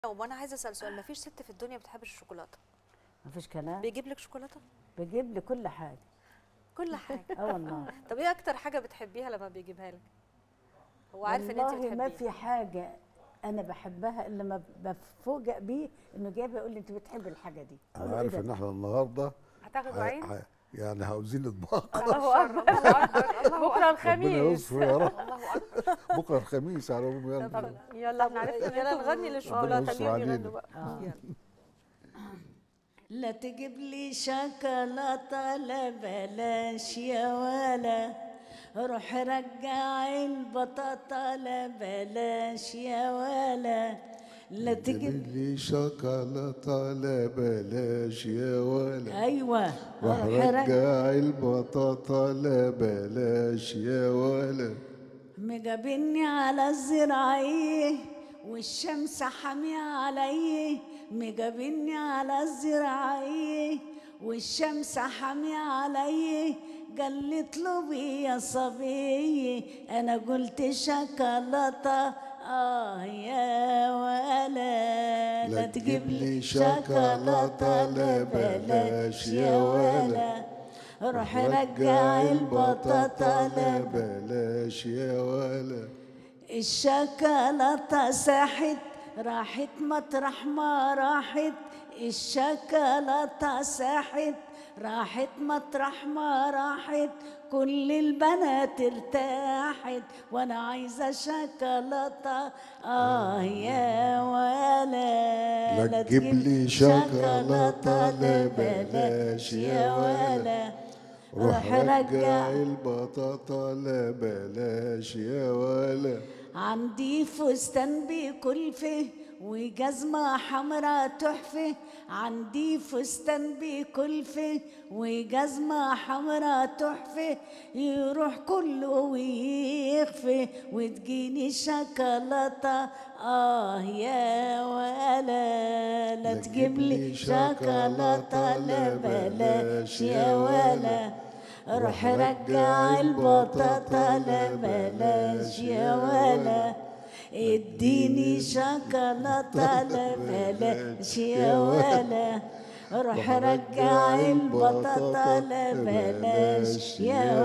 وانا عايزه اسال سؤال مفيش ست في الدنيا بتحب الشوكولاته مفيش كلام بيجيب لك شوكولاته بجيب لي كل حاجه كل حاجه اه والله طب ايه اكتر حاجه بتحبيها لما بيجيبها لك هو عارف ان انت والله بتحبيها ما في حاجه انا بحبها الا ما بفوجئ بيه انه جايب يقول لي انت بتحبي الحاجه دي أقول انا له عارف إيه ده؟ ان احنا النهارده هتاخدوا ه- عين ه- يعني عاوزين اطباق الله اكبر الله اكبر الله بكره اكبر ربنا الخميس يستر يا رب الله اكبر بكره الخميس على العموم يلا طب يلا احنا عرفنا ان يلا انتوا- نغني آه، للشوكولاتة. خليهم علينا. يغنوا بقى آه. لا تجيب لي شوكولاتة لا بلاش يا ولا روح رجع البطاطا لا بلاش يا ولا لا تجيب جيب لي شوكولاته لا بلاش يا ولا ايوه روح روح رجع رجع البطاطا لا بلاش يا ولا مجابني على الزراعية والشمس حامية علي مجابني على الزراعية والشمس حامية علي قال لي اطلبي يا صبي انا قلت شوكولاتة اه يا ولا لا تجيب لي شوكولاتة لا بلاش يا ولا روح رجع البطاطا لا بلاش يا ولا الشوكولاتة ساحت راحت مطرح ما راحت الشوكولاتة ساحت راحت مطرح ما راحت كل البنات ارتاحت وانا عايزة شوكولاتة اه يا ولا لا تجيب لي شوكولاتة لا بلاش يا ولا روح رجع البطاطا لا بلاش يا ولا عندي فستان بكلفة وجزمة حمرا تحفة عندي فستان بكلفة وجزمة حمرا تحفة يروح كله ويخفي وتجيني شوكولاتة آه يا ولا لا تجيب لي شوكولاتة لا بلاش يا ولا روح رجع البطاطا لا بلاش يا ولا اديني شوكولاتة لا بلاش يا ولا روح رجع البطاطا لا بلاش يا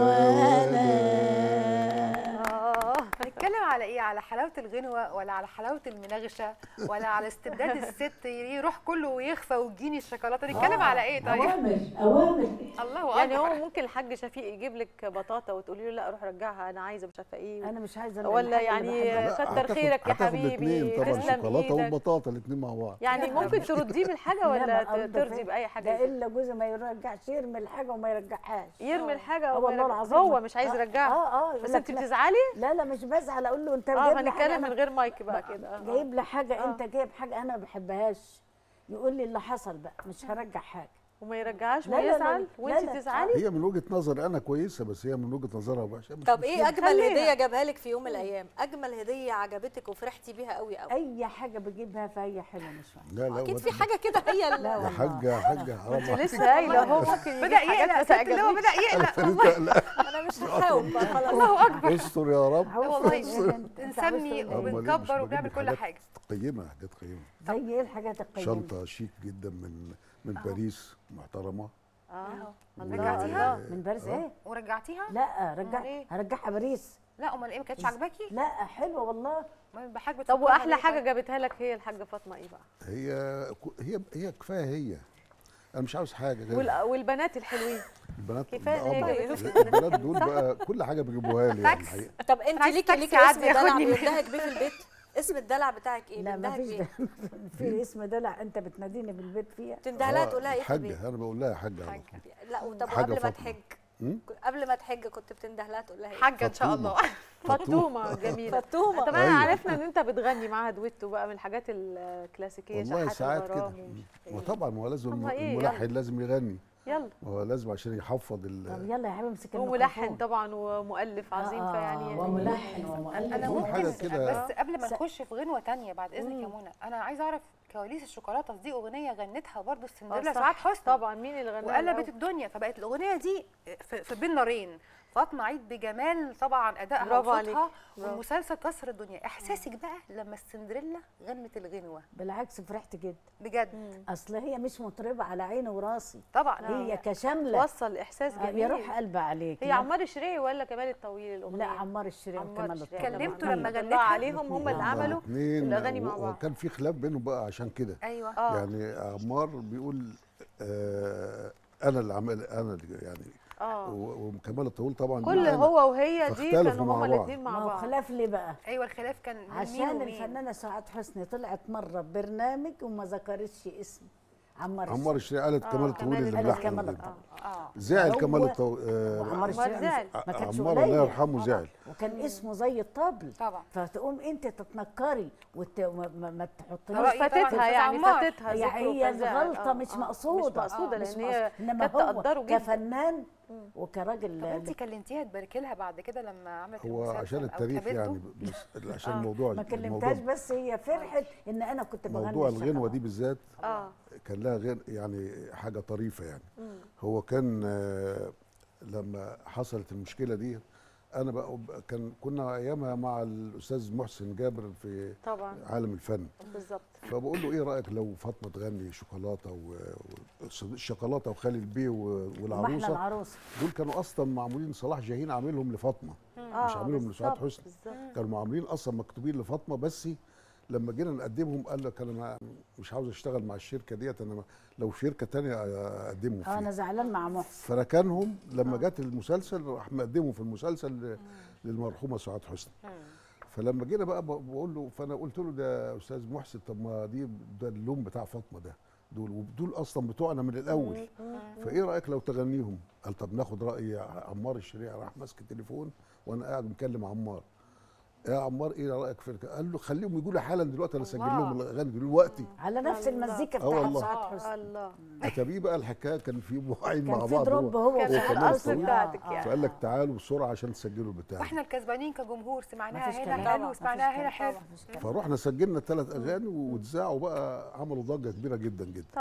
ولا اه هنتكلم على ايه على حلاوه الغنوه ولا على حلاوه المناغشه ولا على استبداد الست يروح كله ويخفى وتجيني الشوكولاته نتكلم على ايه طيب أوامر أوامر الله يعني هو اكبر ممكن الحاج شفيق يجيب لك بطاطا وتقولي له لا روح رجعها انا عايزه مش عارفه ايه أنا مش عايزة ولا الحاجة اللي يعني بحبها. كتر خيرك يا هتاخد حبيبي الاثنين طبعا تسلم شوكولاته ايدك والبطاطا الاثنين مع بعض يعني ممكن ترديه بالحاجه ولا لا، ما ت- ده ترضي فين؟ باي حاجه ده يجيبها؟ إلا جوزي ما يرجعش يرمي الحاجة وما يرجعهاش يرمي الحاجه آه وما والله يرجع- العظيم هو مش عايز آه، يرجعها اه اه بس لا، انت لا. بتزعلي لا لا مش بزعل اقول له انت اه جايب لي حاجه هنتكلم من أنا غير مايك بقى كده آه. جايب لي حاجه آه. انت جايب حاجه انا ما بحبهاش يقول لي اللي حصل بقى مش هرجع حاجه وما يرجعهاش لا، لا، لا، ويزعل لا، وانت لا. تزعلي هي من وجهه نظري انا كويسه بس هي من وجهه نظرها وحشه مش طب مشكلة. ايه اجمل خليها. هديه جابها لك في يوم من الايام اجمل هديه عجبتك وفرحتي بيها قوي قوي اي حاجه بجيبها فهي حلوه مش فاهمه لا لا اكيد وات- في حاجه كده هي ال- لا يا والله. حاجه يا حاجه حرام انت عليك. لسه قايله هو ممكن يجيب بدا حاجات يقلق ما ست اللي هو تعجبنيش بدا يقلق انت لا انا مش هحاول بقى خلاص الله اكبر استر يا رب عاوز والله تقول إيه؟ أنت- أنت عاوز بنسمي تقول إيه؟ أمال إيه؟ مش وبنكبر بجيب وبنعمل لك كل حاجات حاجه قيمه حاجات قيمه زي ايه الحاجات القيمه شنطه شيك جدا من من باريس محترمه اه رجعتيها من باريس ايه ورجعتيها لا رجع أمال إيه؟ هرجعها باريس لا امال ايه ما كانتش عاجباكي لا حلوه والله ما بحاجه طب بتفكرها واحلى ليه حاجه طيب؟ جابتها لك هي الحاجه فاطمه ايه بقى هي هي هي كفايه هي انا مش عاوز حاجه غير وال- والبنات الحلوين البنات كفاية إن هي آه، جابت البنات دول بقى كل حاجه بيجيبوها لي يعني تاكس. الحقيقة. طب انت عايز ليكي تاكسي ليكي عادي اسم دلع ياخدني من- بيندهك بيه في البيت اسم الدلع بتاعك ايه لا ما بيندهك فيش بيه ده في اسم دلع انت بتناديني بالبيت فيها تنده لها آه، تقول لها ايه في البيت حاجه انا بقول لها حاجه على طول. لا وطب حاجة قبل ما فاطمة. تحج م? قبل ما تحج كنت بتنده لها تقول لها ايه حاجه ان شاء فطومة. الله فطومه جميله فطومه طب انا أيوة. عرفنا ان انت بتغني معاها دويتو بقى من الحاجات الكلاسيكيه والله شحات ساعات كده الغرام ومش عارفة إيه. وطبعا ما هو لازم طب ما إيه، الملحن لازم يغني يلا ما هو لازم عشان يحفظ طب ال يلا يا حبيبي امسك وملحن الميكروفون. طبعا ومؤلف عظيم آه، فيعني وملحن ومؤلف انا هو ممكن حاجة كده- بس قبل ما س- نخش في غنوه تانية بعد اذنك يا مم. منى انا عايزه اعرف كواليس الشوكولاته دي اغنيه غنتها برضو آه، السندريلا صح. سعاد حسني طبعا مين اللي غناها وقلبت الأول؟ الدنيا فبقت الاغنيه دي في, في بين نارين فاطمه عيد بجمال طبعا ادائها برافو وصوتها عليكي. برافو. والمسلسل كسر الدنيا احساسك بقى لما السندريلا غنت الغنوه بالعكس فرحت جدا بجد اصل هي مش مطربه على عيني وراسي طبعا هي كشامله وصل احساس آه، جميل يا روح قلبي عليك هي عمار الشريعي ولا كمال الطويل الاغنيه لا عمار الشريعي عمار وكمال الشريعي. الطويل كلمته لما الاتنين. غنتها؟ عليهم هم اللي هما عملوا اتنين الاغاني مع و- بعض وكان في خلاف بينهم بقى عشان كده ايوه اه يعني عمار بيقول آه انا اللي عمل انا اللي يعني اه و- وكمال الطويل طبعا كل بيقول أنا. هو وهي دي فاختلفوا كانوا مع هما بعض. الاثنين ما مع هو بعض خلاف ليه بقى ايوه الخلاف كان من مين عشان ومين؟ الفنانه سعاد حسني طلعت مره ببرنامج وما ذكرتش اسم عمار عمار الشريعي قالت آه، كمال الطويل اللي قالت ملحن كمال الغنى. الطويل. اه زعل هو- كمال الطويل وعمار آه عمار الشريعي زعل. ما كانش عمار الله قليل يرحمه زعل وكان اسمه زي الطبل طبعا فتقوم انت تتنكري وت... وما, ما- ما رأيي تحطلوش طبعاً فاتتها أستاذ يعني عمار. فاتتها هي ذكره هي وكذا. الغلطه آه، مش آه، مقصوده مش مقصوده آه، مش لان هي مقصودة. انما كانت هو تقدره جدا كفنان وكراجل طب انت كلمتيها تباركي لها بعد كده لما عملت هو المسلسل عشان أو التاريخ قابلته؟ يعني بس عشان آه. الموضوع ما الموضوع كلمتهاش بس هي فرحت ان انا كنت بغني موضوع الغنوه الشغلة. دي بالذات اه كان لها غير يعني حاجه طريفه يعني هو كان آه، لما حصلت المشكله دي انا بقى كان كنا ايامها مع الاستاذ محسن جابر في طبعا عالم الفن بالظبط فبقول له ايه رايك لو فاطمه تغني شوكولاته و- و- الشوكولاته وخالد البيه و- ومحنى والعروسه العروسه دول كانوا اصلا معمولين صلاح جاهين عاملهم لفاطمه اه مش عاملهم لسعاد بالظبط، حسني بالظبط كانوا عاملين اصلا مكتوبين لفاطمه بس لما جينا نقدمهم قال لك انا ما- مش عاوز اشتغل مع الشركه ديت انا ما- لو شركه تانية اقدمهم اه انا فيها زعلان مع محسن فركنهم لما جت المسلسل راح مقدمهم في المسلسل ل- للمرحومه سعاد حسني فلما جينا بقى ب- بقول له فانا قلت له ده يا استاذ محسن طب ما دي ده اللون بتاع فاطمه ده دول ودول اصلا بتوعنا من الاول فايه رايك لو تغنيهم قال طب ناخد راي عمار الشريعي راح ماسك التليفون وانا قاعد مكلم عمار يا عمار ايه رايك في الك- قال له خليهم يجوا لي حالا دلوقتي انا اسجل لهم الاغاني دلوقتي على نفس الله. المزيكا آه بتاعت والله. سعاد حسني الله اتابيه بقى الحكايه كان في موعين مع كان في بعض دروب هو هو كان في وسعاد الأصل حسني. بتاعتك آه، آه. يعني. فقال لك تعالوا بسرعه عشان تسجلوا البتاع واحنا الكسبانين كجمهور سمعناها مفيش هنا كلام. حلو مفيش وسمعناها كلام. هنا حلو مفيش كلام. فروحنا سجلنا الثلاث اغاني واتذاعوا بقى عملوا ضجه كبيره جدا جدا